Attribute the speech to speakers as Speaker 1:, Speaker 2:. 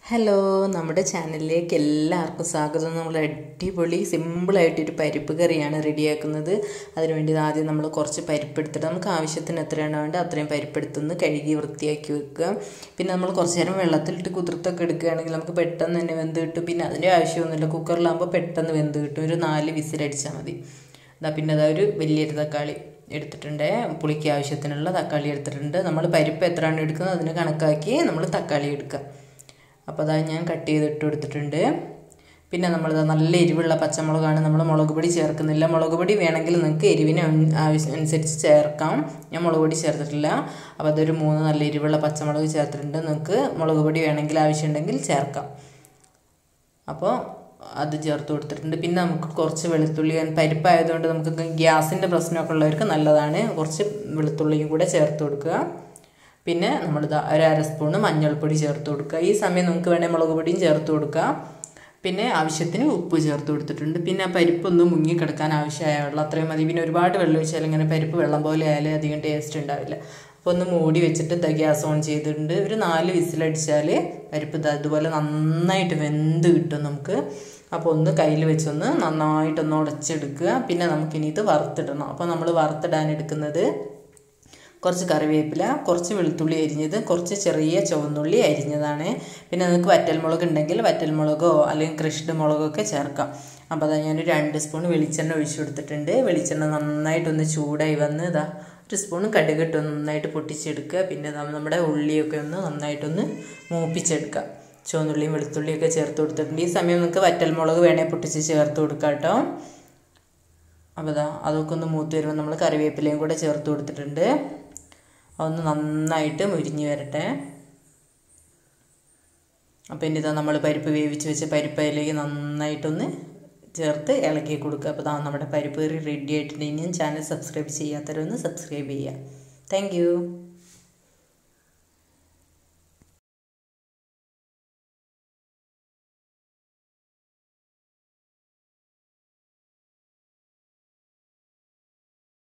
Speaker 1: hello നമ്മുടെ ചാനലിലേക്ക് എല്ലാവർക്കും സ്വാഗതം നമ്മൾ അടിപൊളി സിമ്പിളായിട്ടൊരു പരിപ്പ് കറിയാണ് റെഡിയാക്കുന്നത് അതിനുവേണ്ടി ആദ്യം നമ്മൾ കുറച്ച് പരിപ്പ് എടുത്തിട്ട് നമുക്ക് ആവശ്യത്തിന് എത്രയാണ് വേണ്ടത് അത്രയും പരിപ്പ് എടുത്തുനിന്ന് കഴുകി വൃത്തിയാക്കി വെക്കുക പിന്നെ നമ്മൾ കുറച്ച് നേരം വെള്ളത്തിലിട്ട് കുതിർത്തൊക്കെ എടുക്കുകയാണെങ്കിൽ നമുക്ക് പെട്ടെന്ന് തന്നെ വെന്ത് കിട്ടും പിന്നെ അതിൻ്റെ ആവശ്യമൊന്നുമില്ല കുക്കറിലാകുമ്പോൾ പെട്ടെന്ന് വെന്ത് കിട്ടും ഒരു നാല് വിസിലടിച്ചാൽ മതി ഇതാ പിന്നെ അതാ ഒരു വലിയൊരു തക്കാളി എടുത്തിട്ടുണ്ട് പുളിക്ക് ആവശ്യത്തിനുള്ള തക്കാളി എടുത്തിട്ടുണ്ട് നമ്മൾ പരിപ്പ് എത്രയാണ് എടുക്കുന്നത് അതിന് കണക്കാക്കി നമ്മൾ തക്കാളി എടുക്കുക അപ്പോൾ അതാ ഞാൻ കട്ട് ചെയ്തിട്ട് കൊടുത്തിട്ടുണ്ട് പിന്നെ നമ്മളിത് നല്ല എരിവുള്ള പച്ചമുളകാണ് നമ്മൾ മുളക് പൊടി ചേർക്കുന്നില്ല മുളക് പൊടി വേണമെങ്കിൽ നിങ്ങൾക്ക് എരിവിന് ആവശ്യം അനുസരിച്ച് ചേർക്കാം ഞാൻ മുളക് പൊടി ചേർത്തിട്ടില്ല അപ്പോൾ അതൊരു മൂന്ന് നല്ല എരിവുള്ള പച്ചമുളക് ചേർത്തിട്ടുണ്ട് നിങ്ങൾക്ക് മുളക് പൊടി വേണമെങ്കിൽ ആവശ്യമുണ്ടെങ്കിൽ ചേർക്കാം അപ്പോൾ അത് ചേർത്ത് കൊടുത്തിട്ടുണ്ട് പിന്നെ നമുക്ക് കുറച്ച് വെളുത്തുള്ളി പരിപ്പായതുകൊണ്ട് നമുക്ക് ഗ്യാസിൻ്റെ പ്രശ്നമൊക്കെ ഉള്ളവർക്ക് നല്ലതാണ് കുറച്ച് വെളുത്തുള്ളിയും കൂടെ ചേർത്ത് കൊടുക്കുക പിന്നെ നമ്മൾ ഒരു അര സ്പൂണ് മഞ്ഞൾപ്പൊടി ചേർത്ത് കൊടുക്കുക ഈ സമയം നമുക്ക് വേണേൽ മുളക് പൊടിയും ചേർത്ത് കൊടുക്കുക പിന്നെ ആവശ്യത്തിന് ഉപ്പ് ചേർത്ത് കൊടുത്തിട്ടുണ്ട് പിന്നെ ആ പരിപ്പൊന്ന് മുങ്ങിക്കിടക്കാൻ ആവശ്യമായ വെള്ളം അത്രയും മതി പിന്നെ ഒരുപാട് വെള്ളം ഒഴിച്ചാൽ ഇങ്ങനെ പരിപ്പ് വെള്ളം പോലെ ആയാലും അധികം ടേസ്റ്റ് ഉണ്ടാവില്ല അപ്പോൾ ഒന്ന് മൂടി വെച്ചിട്ട് ഗ്യാസ് ഓൺ ചെയ്തിട്ടുണ്ട് ഒരു നാല് വിസിലടിച്ചാൽ പരിപ്പ് അതുപോലെ നന്നായിട്ട് വെന്ത് കിട്ടും നമുക്ക് അപ്പോൾ ഒന്ന് കയ്യിൽ വെച്ചൊന്ന് നന്നായിട്ടൊന്ന് ഉടച്ചെടുക്കുക പിന്നെ നമുക്കിനി ഇത് വറുത്തിടണം അപ്പോൾ നമ്മൾ വറുത്തിടാൻ എടുക്കുന്നത് കുറച്ച് കറിവേപ്പില കുറച്ച് വെളുത്തുള്ളി അരിഞ്ഞത് കുറച്ച് ചെറിയ ചുവന്നുള്ളി അരിഞ്ഞതാണ് പിന്നെ നിങ്ങൾക്ക് വറ്റൽമുളക് ഉണ്ടെങ്കിൽ വറ്റൽമുളകോ അല്ലെങ്കിൽ കൃഷ്ണ മുളകോ ഒക്കെ ചേർക്കാം അപ്പോൾ അതാ ഞാൻ രണ്ട് സ്പൂൺ വെളിച്ചെണ്ണ ഒഴിച്ചു കൊടുത്തിട്ടുണ്ട് വെളിച്ചെണ്ണ നന്നായിട്ടൊന്ന് ചൂടായി വന്ന് ഇതാ ഒരു സ്പൂൺ കടുകിട്ട് നന്നായിട്ട് പൊട്ടിച്ചെടുക്കുക പിന്നെ നമ്മുടെ ഉള്ളിയൊക്കെ ഒന്ന് നന്നായിട്ടൊന്ന് മൂപ്പിച്ചെടുക്കുക ചുവന്നുള്ളിയും വെളുത്തുള്ളിയൊക്കെ ചേർത്ത് കൊടുത്തിട്ടുണ്ട് ഈ സമയം നിങ്ങൾക്ക് വറ്റൽമുളക് വേണേൽ പൊട്ടിച്ച് ചേർത്ത് കൊടുക്കാം കേട്ടോ അപ്പോൾ ഇതാ അതൊക്കെ ഒന്ന് മൂത്ത് വരുമ്പോൾ നമ്മൾ കറിവേപ്പിലയും കൂടെ ചേർത്ത് കൊടുത്തിട്ടുണ്ട് അതൊന്ന് നന്നായിട്ട് മുരിഞ്ഞ് വരട്ടെ അപ്പോൾ ഇനി ഇതാ നമ്മൾ പരിപ്പ് വേവിച്ച് വെച്ച പരിപ്പ് അതിലേക്ക് നന്നായിട്ടൊന്ന് ചേർത്ത് ഇളക്കി കൊടുക്കുക അപ്പോൾ ഇതാ നമ്മുടെ പരിപ്പ് കറി റെഡി ആയിട്ടുണ്ട് ഇനിയും ചാനൽ സബ്സ്ക്രൈബ് ചെയ്യാത്തവരൊന്ന് സബ്സ്ക്രൈബ് ചെയ്യുക താങ്ക്